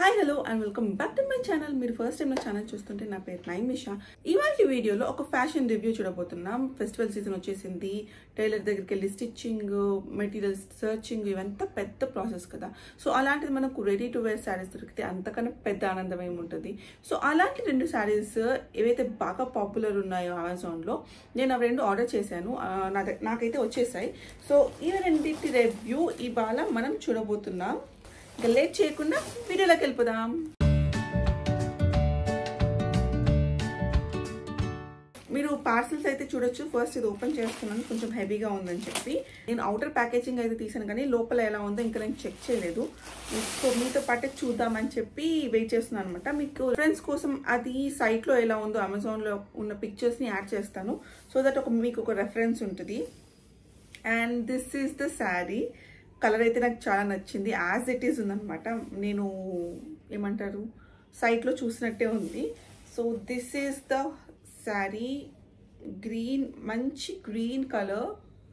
hi hello and welcome back to my channel మీరు first time నా channel చూస్తుంటే నా పేరు నైమిషా ఇవాళ వీడియోలో ఒక ఫ్యాషన్ రివ్యూ చూడబోతున్నాం ఫెస్టివల్ సీజన్ వచ్చేసింది టైలర్ దగ్గరికి వెళ్ళి స్టిచ్చింగ్ మెటీరియల్స్ సర్చింగ్ ఇవంతా పెద్ద ప్రాసెస్ కదా సో అలాంటిది మనకు రెడీ టు వేర్ శారీస్ దొరికితే అంతకన్నా పెద్ద ఆనందం ఏముంటుంది సో అలాంటి రెండు శారీస్ ఏవైతే బాగా పాపులర్ ఉన్నాయో అమెజాన్లో నేను అవి రెండు ఆర్డర్ చేశాను ఆ, నా దగ్గ- నాకైతే వచ్చేసాయి సో ఈ రెండింటి రివ్యూ ఇవాళ మనం చూడబోతున్నాం ఇంకా లేట్ చేయకుండా వీడియోలోకి వెళ్ళిపోదాం మీరు పార్సల్స్ అయితే చూడొచ్చు ఫస్ట్ ఇది ఓపెన్ చేస్తున్నాను కొంచెం హెవీగా ఉందని చెప్పి నేను అవుటర్ ప్యాకేజింగ్ అయితే తీసాను కానీ లోపల ఎలా ఉందో ఇంకా నేను చెక్ చేయలేదు సో మీతో పాటే చూద్దామని చెప్పి వెయిట్ చేస్తున్నాను అనమాట మీకు ఫ్రెండ్స్ కోసం అది సైట్లో ఎలా ఉందో అమెజాన్లో ఉన్న పిక్చర్స్ని యాడ్ చేస్తాను సో దట్ ఒక మీకు ఒక రెఫరెన్స్ ఉంటుంది and this is the sari colour అయితే నాకు చాలా నచ్చింది యాజ్ ఇట్ ఈస్ ఉందనమాట నేను ఏమంటారు సైట్లో చూసినట్టే ఉంది so this is the sari green మంచి green colour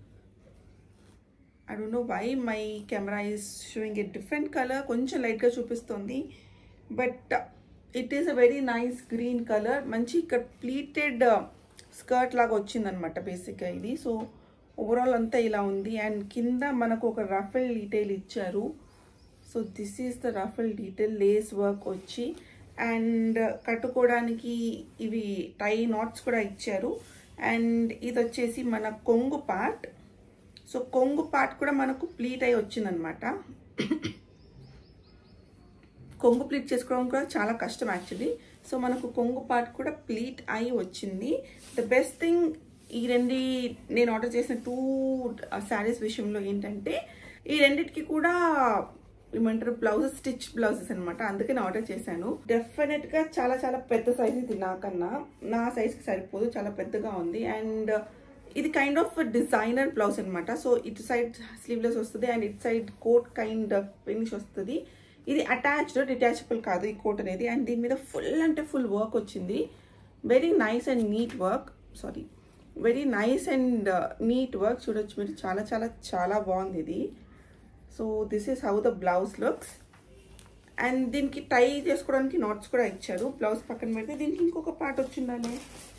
I don't know why my camera is showing a different colour కొంచెం లైట్గా చూపిస్తుంది but it is a very nice green colour మంచి ఇక్కడ ప్లీటెడ్ స్కర్ట్ లాగా వచ్చిందనమాట బేసిక్గా ఇది సో ఓవరాల్ అంతా ఇలా ఉంది అండ్ కింద మనకు ఒక రఫల్ డీటెయిల్ ఇచ్చారు so this is the ruffle detail lace work వచ్చి అండ్ కట్టుకోవడానికి ఇవి టై నాట్స్ కూడా ఇచ్చారు అండ్ ఇది వచ్చేసి మన కొంగు పార్ట్ సో కొంగు పార్ట్ కూడా మనకు ప్లీట్ అయి వచ్చిందనమాట కొంగు ప్లీట్ చేసుకోవడం కూడా చాలా కష్టం యాక్చువల్లీ సో మనకు కొంగు పార్ట్ కూడా ప్లీట్ అయి వచ్చింది ద బెస్ట్ థింగ్ ఈ రెండు నేను ఆర్డర్ చేసిన టూ శారీస్ విషయంలో ఏంటంటే ఈ రెండిటికి కూడా ఏమంటారు బ్లౌజెస్ స్టిచ్ బ్లౌజెస్ అనమాట అందుకని ఆర్డర్ చేశాను డెఫినెట్ గా చాలా చాలా పెద్ద సైజ్ ఇది నాకన్నా నా సైజ్ కి సరిపోదు చాలా పెద్దగా ఉంది అండ్ ఇది కైండ్ ఆఫ్ డిజైనర్ బ్లౌజ్ అనమాట సో ఇటు సైడ్ స్లీవ్లెస్ వస్తుంది అండ్ ఇటు side coat kind of finish వస్తుంది ఇది అటాచ్డ్ డిటాచబుల్ కాదు ఈ కోట్ అనేది అండ్ దీని మీద ఫుల్ అంటే ఫుల్ వర్క్ వచ్చింది very nice and neat work sorry very nice and neat work చూడొచ్చు మీరు చాలా చాలా చాలా బాగుంది ఇది so this is how the blouse looks and దీనికి టై చేసుకోవడానికి నాట్స్ కూడా ఇచ్చారు బ్లౌజ్ పక్కన పెడితే దీనికి ఇంకొక పార్ట్ వచ్చిండాలి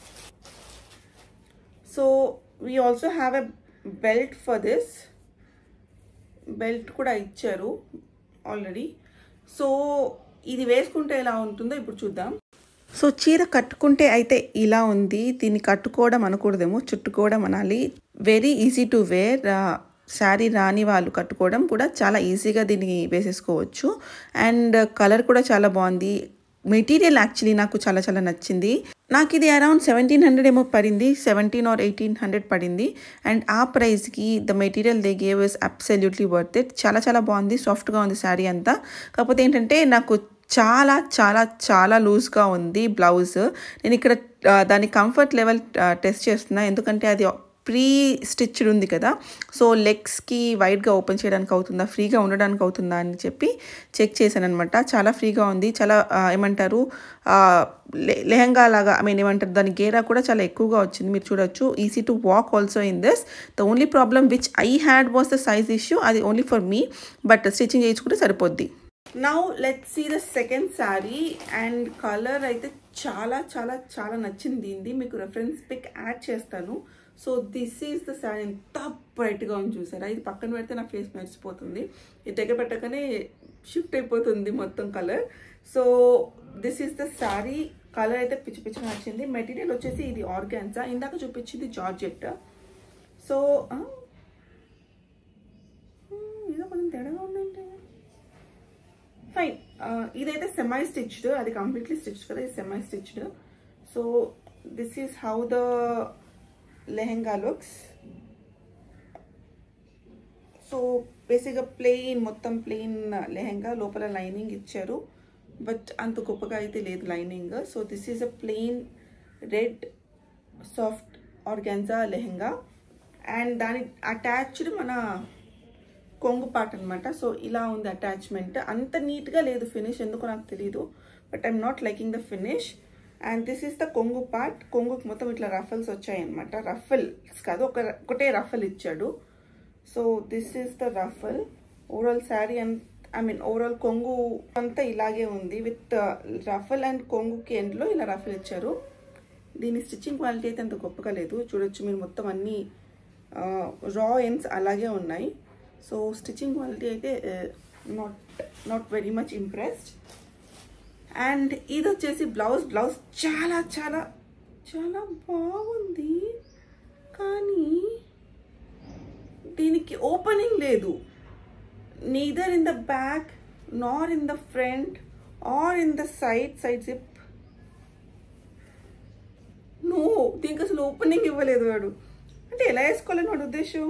so we also have a belt for this belt కూడా ఇచ్చారు ఆల్రెడీ సో ఇది వేసుకుంటే ఎలా ఉంటుందో ఇప్పుడు చూద్దాం సో చీర కట్టుకుంటే అయితే ఇలా ఉంది దీన్ని కట్టుకోవడం అనకూడదేమో చుట్టుకోవడం అనాలి very easy to wear sari రాని వాళ్ళు కట్టుకోవడం కూడా చాలా ఈజీగా దీన్ని వేసేసుకోవచ్చు అండ్ కలర్ కూడా చాలా బాగుంది మెటీరియల్ యాక్చువల్లీ నాకు చాలా చాలా నచ్చింది నాకు ఇది అరౌండ్ సెవెంటీన్ హండ్రెడ్ ఏమో పడింది సెవెంటీన్ ఆర్ ఎయిటీన్ హండ్రెడ్ పడింది అండ్ ఆ ప్రైస్కి the material they gave is absolutely worth it చాలా చాలా బాగుంది సాఫ్ట్గా ఉంది శారీ అంతా కాకపోతే ఏంటంటే నాకు చాలా చాలా చాలా లూజ్గా ఉంది బ్లౌజ్ నేను ఇక్కడ ఆ, దాని కంఫర్ట్ లెవెల్ టెస్ట్ చేస్తున్నా ఎందుకంటే అది ప్రీ స్టిచ్డ్ ఉంది కదా సో లెగ్స్కి వైడ్గా ఓపెన్ చేయడానికి అవుతుందా ఫ్రీగా ఉండడానికి అవుతుందా అని చెప్పి చెక్ చేశాను అనమాట చాలా ఫ్రీగా ఉంది చాలా ఆ, ఏమంటారు ఆ, లె- లెహంగా లాగా ఐ మీన్ ఏమంటారు దాని గేరా కూడా చాలా ఎక్కువగా వచ్చింది మీరు చూడొచ్చు easy to walk also in this the only problem which I had was the size issue అది only for me but stitching చేయించుకుంటే సరిపోద్ది now let see the second sari and colour అయితే చాలా చాలా చాలా నచ్చింది దీనిది మీకు రెఫరెన్స్ పిక్ యాడ్ చేస్తాను so this is the sari ఎంత బ్రైట్గా ఉంది చూసారా ఇది పక్కన పెడితే నా ఫేస్ మెరిసిపోతుంది ఇది దగ్గర పెట్టగానే షిఫ్ట్ అయిపోతుంది మొత్తం colour so this is the sari colour అయితే పిచ్చి పిచ్చి నచ్చింది మెటీరియల్ వచ్చేసి ఇది ఆర్గాన్సా ఇందాక చూపించింది జార్జెట్ సో ఇదో కొంచెం తేడాగా ఉందంటే ఫైన్ ఇదైతే సెమై స్టిచ్డ్ అది కంప్లీట్లీ స్టిచ్డ్ కదా ఇది semi stitched so this is how the lehenga looks so బేసిక్గా ప్లెయిన్ మొత్తం ప్లెయిన్ లెహెంగా లోపల లైనింగ్ ఇచ్చారు బట్ అంత గొప్పగా అయితే లేదు lining so this is a plain red soft organza lehenga and దాని అటాచ్డ్ మన కొంగు పార్ట్ అనమాట సో ఇలా ఉంది అటాచ్మెంట్ అంత నీట్గా లేదు ఫినిష్ ఎందుకో నాకు తెలియదు but I'm not liking the finish and this is the కొంగు పార్ట్ కొంగుకి మొత్తం ఇట్లా రఫల్స్ వచ్చాయి అనమాట రఫల్స్ కాదు ఒక ఒకటే రఫల్ ఇచ్చాడు so this is the ruffle overall sari అంత ఐ మీన్ ఓవరాల్ కొంగు అంతా ఇలాగే ఉంది విత్ రఫల్ అండ్ కొంగుకి ఎండ్లో ఇలా రఫల్ ఇచ్చారు దీని స్టిచ్చింగ్ క్వాలిటీ అయితే అంత గొప్పగా లేదు చూడొచ్చు మీరు మొత్తం అన్ని రా ఎండ్స్ అలాగే ఉన్నాయి సో స్టిచ్చింగ్ క్వాలిటీ అయితే not not very much impressed and ఇది వచ్చేసి బ్లౌజ్ బ్లౌజ్ చాలా చాలా చాలా బాగుంది కానీ దీనికి ఓపెనింగ్ లేదు neither in the back nor in the front or in the side side zip no దీనికి అసలు ఓపెనింగ్ ఇవ్వలేదు వాడు అంటే ఎలా వేసుకోవాలని వాడు ఉద్దేశం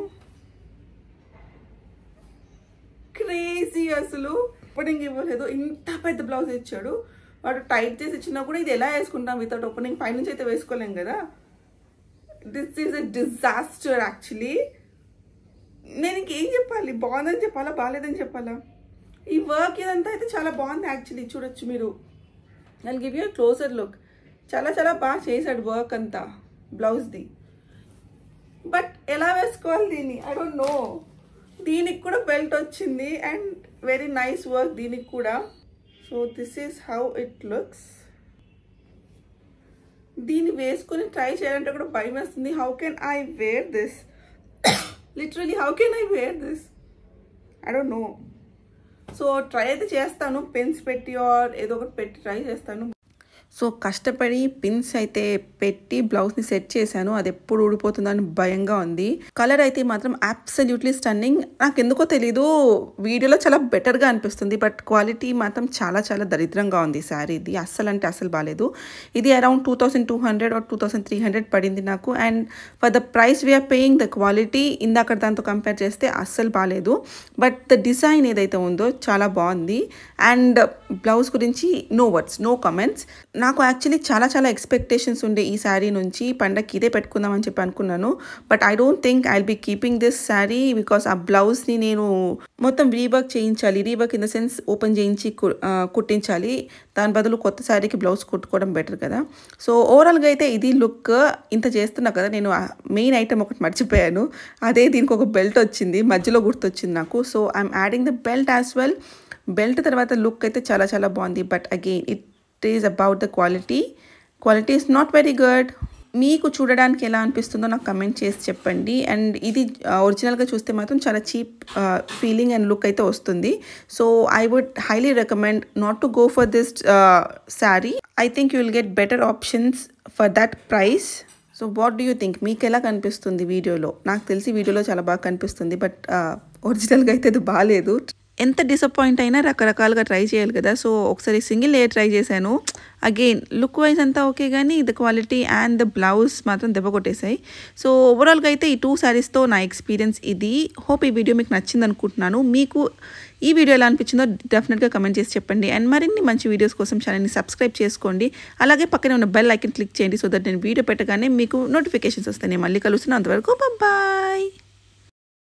క్రేజీ అసలు ఓపెనింగ్ ఇవ్వలేదు ఇంత పెద్ద బ్లౌజ్ ఇచ్చాడు వాడు టైట్ చేసి ఇచ్చినా కూడా ఇది ఎలా వేసుకుంటాం వితౌట్ ఓపెనింగ్ పైనుంచి అయితే వేసుకోలేం కదా this is a disaster actually నేను ఇంకేం చెప్పాలి బాగుందని చెప్పాలా బాగాలేదని చెప్పాలా ఈ వర్క్ ఇదంతా అయితే చాలా బాగుంది యాక్చువల్లీ చూడొచ్చు మీరు I give you closer look చాలా చాలా బాగా చేశాడు వర్క్ అంతా బ్లౌజ్ది బట్ ఎలా వేసుకోవాలి దీన్ని ఐ డోంట్ నో దీనికి కూడా బెల్ట్ వచ్చింది అండ్ వెరీ నైస్ వర్క్ దీనికి కూడా so this is how it looks దీన్ని వేసుకొని ట్రై చేయాలంటే కూడా భయం వేస్తుంది how can I wear this literally how can I wear this I don't know so try అయితే చేస్తాను పెన్స్ పెట్టి ఆర్ ఏదో ఒకటి పెట్టి ట్రై చేస్తాను సో కష్టపడి పిన్స్ అయితే పెట్టి బ్లౌజ్ని సెట్ చేశాను అది ఎప్పుడు ఊడిపోతుందని భయంగా ఉంది కలర్ అయితే మాత్రం అబ్సల్యూట్లీ స్టన్నింగ్ నాకు ఎందుకో తెలీదు వీడియోలో చాలా బెటర్గా అనిపిస్తుంది బట్ క్వాలిటీ మాత్రం చాలా చాలా దరిద్రంగా ఉంది శారీ ఇది అస్సలు అంటే అస్సలు బాగాలేదు ఇది around two thousand two hundred or two thousand three hundred పడింది నాకు and for the price we are paying the quality ఇందాక దాంతో కంపేర్ చేస్తే అస్సలు బాగాలేదు బట్ ద డిజైన్ ఏదైతే ఉందో చాలా బాగుంది అండ్ బ్లౌజ్ గురించి నో వర్డ్స్ నో కమెంట్స్ నాకు యాక్చువల్లీ చాలా చాలా ఎక్స్పెక్టేషన్స్ ఉండే ఈ శారీ నుంచి పండగకి ఇదే పెట్టుకుందామని చెప్పి అనుకున్నాను but I don't think I be keeping this sari because ఆ బ్లౌజ్ని నేను మొత్తం రీవర్క్ చేయించాలి rework in the sense open చేయించి కు- ఆ, కుట్టించాలి దాని బదులు కొత్త శారీకి బ్లౌజ్ కుట్టుకోవడం బెటర్ కదా సో ఓవరాల్గా అయితే ఇది లుక్ ఇంత చేస్తున్నా కదా నేను మెయిన్ ఐటమ్ ఒకటి మర్చిపోయాను అదే దీనికి ఒక బెల్ట్ వచ్చింది మధ్యలో గుర్తొచ్చింది నాకు so I'm adding the belt as well belt తర్వాత లుక్ అయితే చాలా చాలా బాగుంది but again it is about the quality quality is not very good మీకు చూడడానికి ఎలా అనిపిస్తుందో నాకు కమెంట్ చేసి చెప్పండి అండ్ ఇది ఒరిజినల్గా చూస్తే మాత్రం చాలా చీప్ ఫీలింగ్ అండ్ లుక్ అయితే వస్తుంది so I would highly recommend not to go for this sari I think you will get better options for that price so what do you think మీకు ఎలా కనిపిస్తుంది వీడియోలో నాకు తెలిసి వీడియోలో చాలా బాగా కనిపిస్తుంది బట్ ఒరిజినల్గా అయితే అది బాగాలేదు ఎంత డిసప్పాయింట్ అయినా రకరకాలుగా ట్రై చేయాలి కదా సో ఒకసారి సింగిల్ లేయర్ ట్రై చేశాను అగైన్ లుక్ వైజ్ అంతా ఓకే కానీ the quality and the blouse మాత్రం దెబ్బ కొట్టేశాయి సో ఓవరాల్గా అయితే ఈ టూ శారీస్తో నా ఎక్స్పీరియన్స్ ఇది హోప్ ఈ వీడియో మీకు నచ్చింది అనుకుంటున్నాను మీకు ఈ వీడియో ఎలా అనిపించిందో డెఫినెట్గా కమెంట్ చేసి చెప్పండి అండ్ మరిన్ని మంచి వీడియోస్ కోసం ఛానల్ని సబ్స్క్రైబ్ చేసుకోండి అలాగే పక్కనే ఉన్న బెల్ ఐకన్ క్లిక్ చేయండి సో దట్ నేను వీడియో పెట్టగానే మీకు నోటిఫికేషన్స్ వస్తాయి నేను మళ్ళీ కలుస్తున్నాను అంతవరకు బాయ్